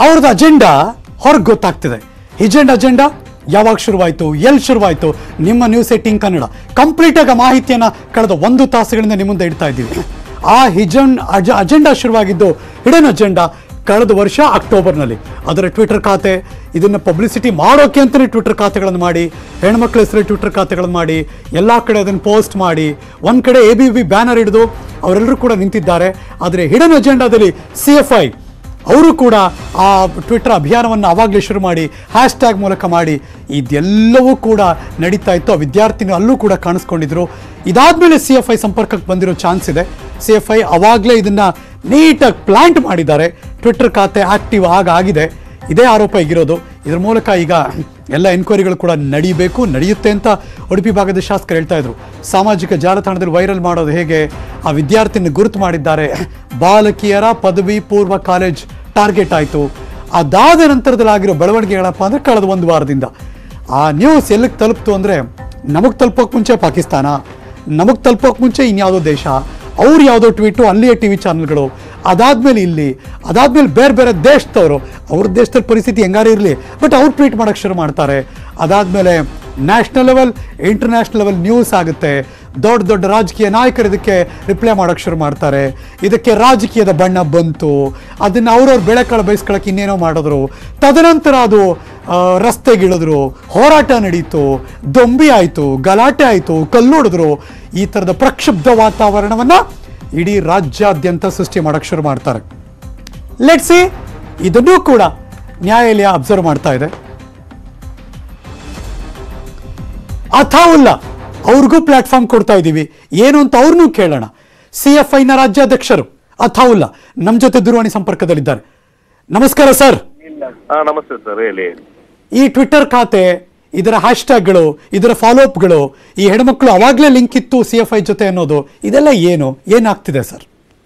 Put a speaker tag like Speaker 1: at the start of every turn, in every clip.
Speaker 1: ಅವ್ರದ್ದು ಅಜೆಂಡಾ ಹೊರಗೆ ಗೊತ್ತಾಗ್ತಿದೆ ಹಿಜೆಂಡ್ ಅಜೆಂಡಾ ಯಾವಾಗ ಶುರುವಾಯಿತು ಎಲ್ಲಿ ಶುರುವಾಯಿತು ನಿಮ್ಮ ನ್ಯೂಸ್ ಏಟಿಂಗ್ ಕನ್ನಡ ಕಂಪ್ಲೀಟ್ ಆಗಿ ಆ ಮಾಹಿತಿಯನ್ನ ಕಳೆದ ಒಂದು ತಾಸುಗಳಿಂದ ನಿಮ್ಮ ಮುಂದೆ ಇಡ್ತಾ ಇದ್ದೀವಿ ಆ ಹಿಜನ್ ಅಜ ಅಜೆಂಡಾ ಶುರುವಾಗಿದ್ದು ಹಿಡನ್ ಅಜೆಂಡಾ ಕಳೆದ ವರ್ಷ ಅಕ್ಟೋಬರ್ನಲ್ಲಿ ಅದರ ಟ್ವಿಟರ್ ಖಾತೆ ಇದನ್ನು ಪಬ್ಲಿಸಿಟಿ ಮಾಡೋಕೆ ಅಂತಲೇ ಟ್ವಿಟರ್ ಖಾತೆಗಳನ್ನು ಮಾಡಿ ಹೆಣ್ಮಕ್ಳ ಹೆಸರು ಟ್ವಿಟರ್ ಖಾತೆಗಳನ್ನು ಮಾಡಿ ಎಲ್ಲ ಕಡೆ ಅದನ್ನು ಪೋಸ್ಟ್ ಮಾಡಿ ಒಂದು ಕಡೆ ಎ ಬಿ ಬಿ ಬ್ಯಾನರ್ ಹಿಡಿದು ಅವರೆಲ್ಲರೂ ಕೂಡ ನಿಂತಿದ್ದಾರೆ ಆದರೆ ಹಿಡನ್ ಅಜೆಂಡಾದಲ್ಲಿ ಸಿ ಎಫ್ ಐ ಅವರು ಕೂಡ ಆ ಟ್ವಿಟರ್ ಅಭಿಯಾನವನ್ನು ಆವಾಗಲೇ ಶುರು ಮಾಡಿ ಹ್ಯಾಶ್ ಟ್ಯಾಗ್ ಮೂಲಕ ಮಾಡಿ ಇದೆಲ್ಲವೂ ಕೂಡ ನಡೀತಾ ಇತ್ತು ಆ ವಿದ್ಯಾರ್ಥಿನಿ ಅಲ್ಲೂ ಕೂಡ ಕಾಣಿಸ್ಕೊಂಡಿದ್ರು ಇದಾದ್ಮೇಲೆ ಸಿ ಎಫ್ ಐ ಸಂಪರ್ಕಕ್ಕೆ ಬಂದಿರೋ ಚಾನ್ಸ್ ಇದೆ ಸಿ ಎಫ್ ಐ ಅವಾಗಲೇ ಇದನ್ನ ನೀಟಾಗಿ ಪ್ಲಾಂಟ್ ಮಾಡಿದ್ದಾರೆ ಟ್ವಿಟರ್ ಖಾತೆ ಆಕ್ಟಿವ್ ಆಗ ಆಗಿದೆ ಇದೇ ಆರೋಪ ಈಗಿರೋದು ಇದ್ರ ಮೂಲಕ ಈಗ ಎಲ್ಲ ಎನ್ಕ್ವೈರಿಗಳು ಕೂಡ ನಡೀಬೇಕು ನಡೆಯುತ್ತೆ ಅಂತ ಉಡುಪಿ ಭಾಗದ ಶಾಸಕರು ಹೇಳ್ತಾ ಇದ್ರು ಸಾಮಾಜಿಕ ಜಾಲತಾಣದಲ್ಲಿ ವೈರಲ್ ಮಾಡೋದು ಹೇಗೆ ಆ ವಿದ್ಯಾರ್ಥಿನ ಗುರುತು ಮಾಡಿದ್ದಾರೆ ಬಾಲಕಿಯರ ಪದವಿ ಪೂರ್ವ ಕಾಲೇಜ್ ಟಾರ್ಗೆಟ್ ಆಯಿತು ಅದಾದ ನಂತರದಲ್ಲಿ ಆಗಿರೋ ಬೆಳವಣಿಗೆಗಳಪ್ಪ ಅಂದರೆ ಕಳೆದ ಒಂದು ವಾರದಿಂದ ಆ ನ್ಯೂಸ್ ಎಲ್ಲಿಗೆ ತಲುಪ್ತು ಅಂದರೆ ನಮಗೆ ತಲುಪೋಕೆ ಮುಂಚೆ ಪಾಕಿಸ್ತಾನ ನಮಗೆ ತಲುಪೋಕೆ ಮುಂಚೆ ಇನ್ಯಾವುದೋ ದೇಶ ಅವ್ರು ಯಾವುದೋ ಟ್ವೀಟು ಅಲ್ಲಿಯ ಟಿ ವಿ ಚಾನಲ್ಗಳು ಅದಾದ್ಮೇಲೆ ಇಲ್ಲಿ ಅದಾದ್ಮೇಲೆ ಬೇರೆ ಬೇರೆ ದೇಶದವರು ಅವ್ರ ದೇಶದ ಪರಿಸ್ಥಿತಿ ಹೆಂಗಾರು ಇರಲಿ ಬಟ್ ಅವ್ರು ಟ್ವೀಟ್ ಮಾಡೋಕ್ಕೆ ಶುರು ಮಾಡ್ತಾರೆ ಅದಾದಮೇಲೆ national level international level news ಆಗುತ್ತೆ ದೊಡ್ಡ ದೊಡ್ಡ ರಾಜಕೀಯ ನಾಯಕರು ಇದಕ್ಕೆ ರಿಪ್ಲೈ ಮಾಡೋಕ್ಕೆ ಶುರು ಮಾಡ್ತಾರೆ ಇದಕ್ಕೆ ರಾಜಕೀಯದ ಬಣ್ಣ ಬಂತು ಅದನ್ನು ಅವ್ರವ್ರ ಬೆಳೆಕಾಳು ಬಯಸ್ಕೊಳಕ್ಕೆ ಇನ್ನೇನೋ ಮಾಡಿದ್ರು ತದನಂತರ ಅದು ಆ, ರಸ್ತೆಗಿಳಿದ್ರು ಹೋರಾಟ ನಡೀತು ದೊಂಬಿ ಆಯಿತು ಗಲಾಟೆ ಆಯಿತು ಕಲ್ಲೊಡೆದ್ರು ಈ ಥರದ ಪ್ರಕ್ಷುಬ್ಧ ವಾತಾವರಣವನ್ನು ಇಡೀ ರಾಜ್ಯಾದ್ಯಂತ ಸೃಷ್ಟಿ ಮಾಡೋಕ್ಕೆ ಶುರು ಮಾಡ್ತಾರೆ ಲೆಟ್ಸಿ ಇದನ್ನೂ ಕೂಡ ನ್ಯಾಯಾಲಯ ಅಬ್ಸರ್ವ್ ಮಾಡ್ತಾ ಇದೆ ಅಥಾವುಲ್ಲ ಅವ್ರಿಗೂ ಪ್ಲಾಟ್ಫಾರ್ಮ್ ಕೊಡ್ತಾ ಇದ್ದೀವಿ ಏನು ಅಂತ ಅವ್ರನ್ನೂ ಕೇಳೋಣ ಸಿ ಎಫ್ ಐನ ರಾಜ್ಯಾಧ್ಯಕ್ಷರು ಅಥಾವುಲ್ಲ ನಮ್ಮ ಜೊತೆ ದೂರವಾಣಿ ಸಂಪರ್ಕದಲ್ಲಿದ್ದಾರೆ ನಮಸ್ಕಾರ ಸರ್
Speaker 2: ಹಾ ನಮಸ್ತೆ ಸರ್ ಹೇಳಿ
Speaker 1: ಈ ಟ್ವಿಟ್ಟರ್ ಖಾತೆ ಇದರ ಹ್ಯಾಶ್ಟ್ಯಾಗ್ಗಳು ಇದರ ಫಾಲೋಅಪ್ಗಳು ಈ ಹೆಣ್ಮಕ್ಳು ಅವಾಗಲೇ ಲಿಂಕ್ ಇತ್ತು ಸಿ ಎಫ್ ಐ ಜೊತೆ ಅನ್ನೋದು ಇದೆಲ್ಲ ಏನು ಏನಾಗ್ತಿದೆ ಸರ್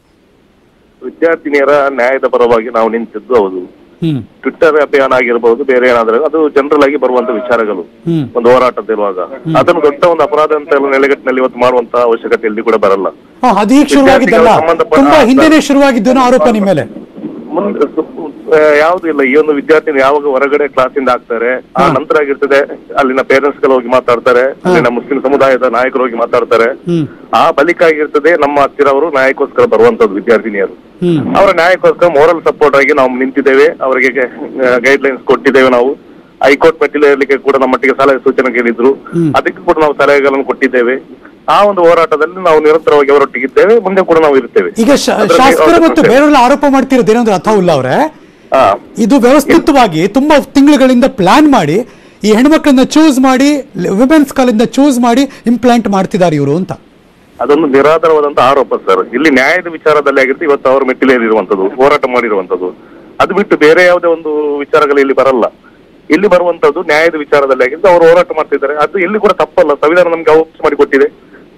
Speaker 2: ವಿದ್ಯಾರ್ಥಿನಿಯರ ನ್ಯಾಯದ ಪರವಾಗಿ ನಾವು ನಿಂತಿದ್ದು ಹೌದು
Speaker 1: ಹ್ಮ್
Speaker 2: ಟ್ವಿಟ್ಟರ್ ಅಭಿಯಾನ ಆಗಿರಬಹುದು ಬೇರೆ ಏನಾದ್ರೆ ಅದು ಜನರಲ್ ಆಗಿ ಬರುವಂತ ವಿಚಾರಗಳು
Speaker 1: ಹ್ಮ್.
Speaker 2: ಒಂದು ಹೋರಾಟದಿರುವಾಗ ಅದನ್ನು ದೊಡ್ಡ ಒಂದು ಅಪರಾಧ ಅಂತ ಎಲ್ಲ ನೆಲೆಗಟ್ಟಿನಲ್ಲಿ ಇವತ್ತು ಮಾಡುವಂತ ಅವಶ್ಯಕತೆ ಎಲ್ಲಿ ಕೂಡ ಬರಲ್ಲ
Speaker 1: ಹಾ, ಅದು ಈಗ ಶುರುವಾಗಿದ್ದಲ್ಲ
Speaker 2: ಸಂಬಂಧಪಟ್ಟ-
Speaker 1: ತುಂಬಾ ಹಿಂದೆನೆ ಶುರುವಾಗಿದ್ದೇನೋ ಆರೋಪ ನಿಮ್ಮ ಮೇಲೆ
Speaker 2: ಮುಂದೆ ಸು- ಆ, ಯಾವ್ದು ಇಲ್ಲ ಈ ಒಂದು ವಿದ್ಯಾರ್ಥಿನಿ ಯಾವಾಗ ಹೊರಗಡೆ ಕ್ಲಾಸಿಂದ ಆಗ್ತಾರೆ ಆ ನಂತರ ಆಗಿರ್ತದೆ ಅಲ್ಲಿನ ಪೇರೆಂಟ್ಸ್ ಗಳು ಹೋಗಿ ಮಾತಾಡ್ತಾರೆ ಅಲ್ಲಿನ ಮುಸ್ಲಿಂ ಸಮುದಾಯದ ನಾಯಕರು ಹೋಗಿ ಮಾತಾಡ್ತಾರೆ
Speaker 1: ಹ್ಮ್
Speaker 2: ಆ ಬಳಿಕ ಆಗಿರ್ತದೆ ನಮ್ಮ ಹತ್ತಿರ ಅವರು ನ್ಯಾಯಕ್ಕೋಸ್ಕರ ಬರುವಂತದ್ದು ವಿದ್ಯಾರ್ಥಿನಿಯರು
Speaker 1: ಹ್ಮ್
Speaker 2: ಅವರ ನ್ಯಾಯಕ್ಕೋಸ್ಕರ ಮೋರಲ್ ಸಪೋರ್ಟ್ ಆಗಿ ನಾವು ನಿಂತಿದ್ದೇವೆ ಅವರಿಗೆ ಗೈಡ್ ಲೈನ್ಸ್ ಕೊಟ್ಟಿದ್ದೇವೆ ನಾವು ಹೈಕೋರ್ಟ್ ಮೆಟ್ಟಿಲೇರಲಿಕ್ಕೆ ಕೂಡ ನಮ್ಮೊಟ್ಟಿಗೆ ಸಲಹೆ ಸೂಚನೆ ಕೇಳಿದ್ರು ಅದಕ್ಕೆ ಕೂಡ ನಾವು ಸಲಹೆಗಳನ್ನು ಕೊಟ್ಟಿದ್ದೇವೆ ಆ ಒಂದು ಹೋರಾಟದಲ್ಲಿ ನಾವು ನಿರಂತರವಾಗಿ ಅವರೊಟ್ಟಿಗಿದ್ದೇವೆ ಮುಂದೆ ಕೂಡ ನಾವು ಇರ್ತೇವೆ
Speaker 1: ಈಗ ಶ-
Speaker 2: ಅದ್ರಲ್ಲಿ
Speaker 1: ಶಾಸಕರು
Speaker 2: ಯಾವುದೇ
Speaker 1: ಮತ್ತು
Speaker 2: ಪ್ರಶ್ನೆ ಇಲ್ಲ.
Speaker 1: ಬೇರೆಯವರೆಲ್ಲ ಆರೋಪ ಮಾಡ್ತಿರೋದು ಏನಂದ್ರೆ ಅಥಾವುಲ್ಲ ಅವರೇ
Speaker 2: ಹಾ
Speaker 1: ಇದು ವ್ಯವಸ್ಥಿತವಾಗಿ ತುಂಬಾ ತಿಂಗಳುಗಳಿಂದ ಪ್ಲಾನ್ ಮಾಡಿ ಈ ಹೆಣ್ಮಕ್ಳನ್ನ ಚೂಸ್ ಮಾಡಿ ವಿಮೆನ್ಸ್ ಕಾಲಿಂದ ಚೂಸ್ ಮಾಡಿ ಇಂಪ್ಲಾಂಟ್ ಮಾಡ್ತಿದ್ದಾರೆ ಇವರು ಅಂತ
Speaker 2: ಅದೊಂದು ನಿರಾಧಾರವಾದಂತ ಆರೋಪ ಸರ್ ಇಲ್ಲಿ ನ್ಯಾಯದ ವಿಚಾರದಲ್ಲಿ ಆಗಿರುತ್ತೆ ಇವತ್ತು ಅವರು ಮೆಟ್ಟಿಲೇರಿರುವಂತದ್ದು ಹೋರಾಟ ಮಾಡಿರುವಂತದ್ದು ಅದು ಬಿಟ್ಟು ಬೇರೆ ಯಾವುದೇ ಒಂದು ವಿಚಾರಗಳು ಇಲ್ಲಿ ಬರಲ್ಲ ಇಲ್ಲಿ ಬರುವಂತದ್ದು ನ್ಯಾಯದ ವಿಚಾರದಲ್ಲಿ ಆಗಿದ್ದು ಅವರು ಹೋರಾಟ ಮಾಡ್ತಿದ್ದಾರೆ ಅದು ಎಲ್ಲಿ ಕೂಡ ತಪ್ಪಲ್ಲ ಸಂವಿಧಾನ ನಮ್ಗೆ ಅವಕಾಶ ಮಾಡಿಕೊಟ್ಟಿದೆ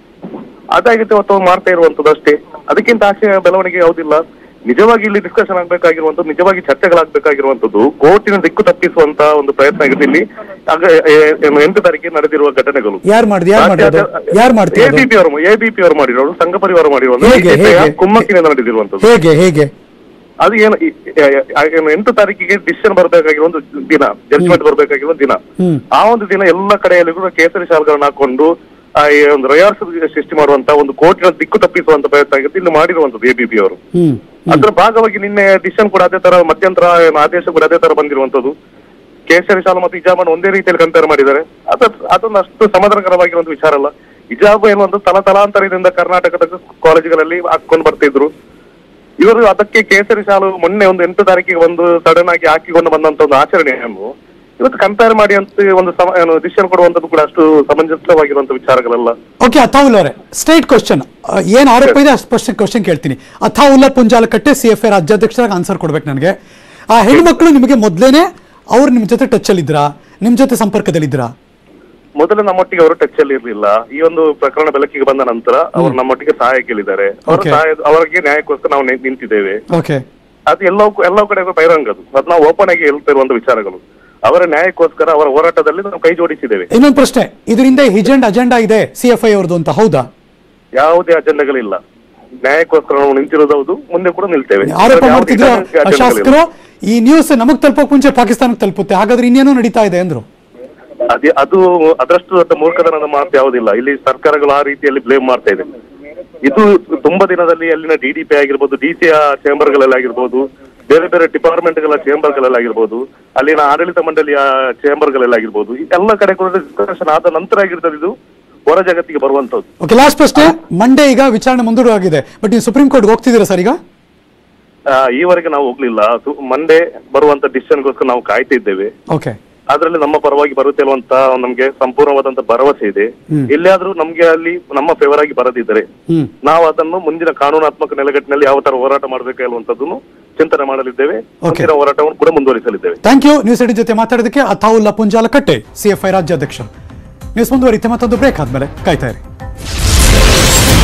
Speaker 2: ಅದಾಗಿತ್ತು ಇವತ್ತು ಅವ್ರು ಮಾಡ್ತಾ ಇರುವಂತದ್ದು ಅಷ್ಟೇ ಅದಕ್ಕಿಂತ ಆಚೆ ಬೆಳವಣಿಗೆ ಯಾವುದಿಲ್ಲ ನಿಜವಾಗಿ ಇಲ್ಲಿ ಡಿಸ್ಕಷನ್ ಆಗ್ಬೇಕಾಗಿರುವಂತದ್ದು ನಿಜವಾಗಿ ಚರ್ಚೆಗಳಾಗಬೇಕಾಗಿರುವಂತದ್ದು ಕೋರ್ಟಿನ ದಿಕ್ಕು ತಪ್ಪಿಸುವಂತ ಒಂದು ಪ್ರಯತ್ನ ಆಗಿದೆ ಇಲ್ಲಿ ಆಗ ಎ- ಏನು ಎಂಟು ತಾರೀಕಿಗೆ ನಡೆದಿರುವ ಘಟನೆಗಳು
Speaker 1: ಯಾರ್ ಮಾಡಿದ್ ಯಾರ್ ಮಾಡಿರೋದು ಯಾರ್ ಮಾಡ್ತಿರೋದು
Speaker 2: ಎಬಿಪಿ ಅವರು ಎಬಿಪಿ ಅವರು ಮಾಡಿರೋದು ಸಂಘ ಪರಿವಾರ ಮಾಡಿರೋದು
Speaker 1: ಹೇಗೆ, ಹೇಗೆ?
Speaker 2: ಕುಮ್ಮಕ್ಕಿನಿಂದ ನಡೆದಿರುವಂತದ್ದು
Speaker 1: ಹೇಗೆ ಹೇಗೆ
Speaker 2: ಅದು ಏನು ಈ- ಆ- ಆ- ಏನು ಎಂಟು ತಾರೀಕಿಗೆ ಡಿಸಿಷನ್ ಬರಬೇಕಾಗಿರೋ ಒಂದು ದಿನ ಜಡ್ಜ್ಮೆಂಟ್ ಬರಬೇಕಾಗಿರೋ ದಿನ
Speaker 1: ಹ್ಮ್
Speaker 2: ಆ ಒಂದು ದಿನ ಎಲ್ಲ ಕಡೆಯಲ್ಲಿ ಕೂಡ ಕೇಸರಿ ಶಾಲ್ಗಳನ್ನ ಹಾಕೊಂಡು ಆ ಈ ಒಂದು ರಯಾರ್ಸ್ ಸೃಷ್ಟಿ ಮಾಡುವಂತ ಒಂದು ಕೋರ್ಟಿನ ದಿಕ್ಕು ತಪ್ಪಿಸುವಂತ ಪ್ರಯತ್ನ ಆಗಿತ್ತು ಇಲ್ಲಿ ಮಾಡಿರುವಂತದ್ದು ಎಬಿಪಿ ಅವರು
Speaker 1: ಹ್ಮ್
Speaker 2: ಅದರ ಭಾಗವಾಗಿ ನಿನ್ನೆ ಡಿಸಿಷನ್ ಕೂಡ ಅದೇ ತರ ಮಧ್ಯಂತರ ಏನು ಆದೇಶ ಕೂಡ ಅದೇ ತರ ಬಂದಿರುವಂತದ್ದು ಕೇಸರಿ ಶಾಲು ಮತ್ತು ಹಿಜಾಬನ್ನು ಒಂದೇ ರೀತಿಯಲ್ಲಿ ಕಂಪೇರ್ ಮಾಡಿದ್ದಾರೆ ಅದ ಅದೊಂದು ಅಷ್ಟು ಸಮಾಧಾನಕರವಾಗಿರುವಂತ ವಿಚಾರ ಅಲ್ಲ ಹಿಜಾಬ್ ಎನ್ನುವಂತ ತಲತಲಾಂತರದಿಂದ ಕರ್ನಾಟಕದ ಕಾಲೇಜುಗಳಲ್ಲಿ ಹಾಕೊಂಡು ಬರ್ತಿದ್ರು ಇವರು ಅದಕ್ಕೆ ಕೇಸರಿ ಶಾಲು ಮೊನ್ನೆ ಒಂದು ಎಂಟು ತಾರೀಕಿಗೆ ಒಂದು ಸಡನ್ ಆಗಿ ಹಾಕಿಕೊಂಡು ಬಂದಂತ ಒಂದು ಆಚರಣೆಯನ್ನು ಇವತ್ತು ಕಂಪೇರ್ ಮಾಡಿ ಅಂತ ಒಂದು ಡಿಸಿಷನ್ ಕೊಡುವಂತದ್ದು ಕೂಡ ಅಷ್ಟು ಸಮಂಜಸವಾಗಿರುವಂತ ವಿಚಾರಗಳಲ್ಲ
Speaker 1: ಓಕೆ ಅಥಾವುಲ್ ಅವರೇ ಸ್ಟ್ರೈಟ್ ಕ್ವಶನ್ ಏನ್ ಆರೋಪ ಇದೆ ಅಷ್ಟು ಸ್ಪಷ್ಟ ಕ್ವಶನ್ ಕೇಳ್ತೀನಿ Athaulla Punjalkatte C F I ರಾಜ್ಯಾಧ್ಯಕ್ಷರಾಗಿ ಆನ್ಸರ್ ಕೊಡ್ಬೇಕು ನನಗೆ ಆ ಹೆಣ್ಮಕ್ಳು ನಿಮಗೆ ಮೊದ್ಲೇನೆ ಅವ್ರು ನಿಮ್ ಜೊತೆ ಟಚ್ ಅಲ್ಲಿ ಇದ್ರಾ ನಿಮ್ ಜೊತೆ ಸಂಪರ್ಕದಲ್ಲಿದ್ರಾ
Speaker 2: ಮೊದಲು ನಮ್ಮೊಟ್ಟಿಗೆ ಅವರು ಟಚ್ ಅಲ್ಲಿ ಇರಲಿಲ್ಲ ಈ ಒಂದು ಪ್ರಕರಣ ಬೆಳಕಿಗೆ ಬಂದ ನಂತರ ಅವರು ನಮ್ಮೊಟ್ಟಿಗೆ ಸಹಾಯ ಕೇಳಿದ್ದಾರೆ ಅವರ
Speaker 1: Okay.
Speaker 2: ಸಹಾಯ ಅವರಿಗೆ ನ್ಯಾಯಕ್ಕೋಸ್ಕರ ನಾವು ನಿ- ನಿಂತಿದ್ದೇವೆ
Speaker 1: ಓಕೆ
Speaker 2: ಅದು ಎಲ್ಲವೂ ಎಲ್ಲವೂ ಕಡೆ ಬಹಿರಂಗ ಅದು ಅದು ನಾವು ಓಪನ್ ಆಗಿ ಹೇಳ್ತಾ ಇರುವಂತ ವಿಚಾರಗಳು ಅವರ ನ್ಯಾಯಕ್ಕೋಸ್ಕರ ಅವರ ಹೋರಾಟದಲ್ಲಿ ನಾವು ಕೈ ಜೋಡಿಸಿದ್ದೇವೆ
Speaker 1: ಇನ್ನೊಂದು ಪ್ರಶ್ನೆ ಇದರಿಂದ ಹಿಜೆಂಡ್ ಅಜೆಂಡಾ ಇದೆ ಸಿ ಎಫ್ ಐ ಅವ್ರದ್ದು ಅಂತ ಹೌದಾ
Speaker 2: ಯಾವುದೇ ಅಜೆಂಡಗಳಿಲ್ಲ ನ್ಯಾಯಕ್ಕೋಸ್ಕರ ನಾವು ನಿಂತಿರೋದು ಹೌದು ಮುಂದೆ ಕೂಡ ನಿಲ್ತೇವೆ
Speaker 1: ಆರೋಪ
Speaker 2: ಯಾವುದೇ
Speaker 1: ಮಾಡ್ತಿದ್ರು
Speaker 2: ಅಜೆಂಡಗಳಿಲ್ಲ.
Speaker 1: ಶಾಸಕರು ಈ ನ್ಯೂಸ್ ನಮಗ್ ತಲುಪೋಕ್ ಮುಂಚೆ ಪಾಕಿಸ್ತಾನಕ್ಕೆ ತಲುಪುತ್ತೆ ಹಾಗಾದ್ರೆ ಇನ್ನೇನೋ ನಡೀತಾ ಇದೆ ಅಂದ್ರು
Speaker 2: ಅದೇ ಅದು ಅದರಷ್ಟು ದೊಡ್ಡ ಮೂರ್ಖತನದ ಮಾತು ಯಾವುದಿಲ್ಲ ಇಲ್ಲಿ ಸರ್ಕಾರಗಳು ಆ ರೀತಿಯಲ್ಲಿ ಬ್ಲೇಮ್ ಮಾಡ್ತಾ ಇದೆ ಇದು ತುಂಬಾ ದಿನದಲ್ಲಿ ಅಲ್ಲಿನ ಡಿ ಡಿ ಪಿ ಆಗಿರ್ಬೋದು ಡಿ ಸಿ ಚೇಂಬರ್ ಗಳಲ್ಲಿ ಆಗಿರ್ಬೋದು ಬೇರೆ ಬೇರೆ ಡಿಪಾರ್ಟ್ಮೆಂಟ್ ಗಳ ಚೇಂಬರ್ ಗಳಲ್ಲಿ ಆಗಿರ್ಬೋದು ಅಲ್ಲಿನ ಆಡಳಿತ ಮಂಡಳಿಯ ಚೇಂಬರ್ ಗಳಲ್ಲಿ ಆಗಿರ್ಬೋದು ಈ ಎಲ್ಲ ಕಡೆ ಕೂಡ ಡಿಸ್ಕಷನ್ ಆದ ನಂತರ ಆಗಿರ್ತದೆ ಇದು ಹೊರ ಜಗತ್ತಿಗೆ ಬರುವಂತದ್ದು
Speaker 1: ಓಕೆ ಲಾಸ್ಟ್ ಪ್ರಶ್ನೆ ಮಂಡೇ ಈಗ ವಿಚಾರಣೆ ಮುಂದೂಡಾಗಿದೆ ಬಟ್ ನೀವು ಸುಪ್ರೀಂ ಕೋರ್ಟ್ಗೆ ಹೋಗ್ತಿದ್ದೀರಾ ಸರ್ ಈಗ
Speaker 2: ಆ, ಈವರೆಗೆ ನಾವು ಹೋಗ್ಲಿಲ್ಲ ಮಂಡೇ ಬರುವಂತ ಡಿಸಿಷನ್ಗೋಸ್ಕರ ನಾವು ಕಾಯ್ತಾ ಇದ್ದೇವೆ
Speaker 1: ಓಕೆ
Speaker 2: ಅದ್ರಲ್ಲಿ ನಮ್ಮ ಪರವಾಗಿ ಬರುತ್ತೆ ಅನ್ನುವಂತ ನಮ್ಗೆ ಸಂಪೂರ್ಣವಾದಂತ ಭರವಸೆ ಇದೆ ಎಲ್ಲಿಯಾದ್ರೂ ನಮ್ಗೆ ಅಲ್ಲಿ ನಮ್ಮ ಫೇವರ್ ಆಗಿ ಬರದಿದ್ದರೆ
Speaker 1: ಹ್ಮ್
Speaker 2: ನಾವು ಅದನ್ನು ಮುಂದಿನ ಕಾನೂನಾತ್ಮಕ ನೆಲೆಗಟ್ಟಿನಲ್ಲಿ ಯಾವ ತರ ಹೋರಾಟ ಮಾಡಬೇಕು ಅನ್ನುವಂಥದ್ದನ್ನು ಚಿಂತನೆ ಮಾಡಲಿದ್ದೇವೆ ಮುಂದಿನ ಹೋರಾಟವನ್ನು ಕೂಡ ಮುಂದುವರಿಸಲಿದ್ದೇವೆ
Speaker 1: ಥ್ಯಾಂಕ್ ಯು ನ್ಯೂಸ್ ಎಡಿ ಜೊತೆ ಮಾತಾಡೋದಕ್ಕೆ Athaulla Punjalkatte C F I ರಾಜ್ಯಾಧ್ಯಕ್ಷ ನ್ಯೂಸ್ ಮುಂದುವರಿತೆ ಮತ್ತೊಂದು ಬ್ರೇಕ್ ಆದ್ಮೇಲೆ ಕಾಯ್ತಾ ಇರಿ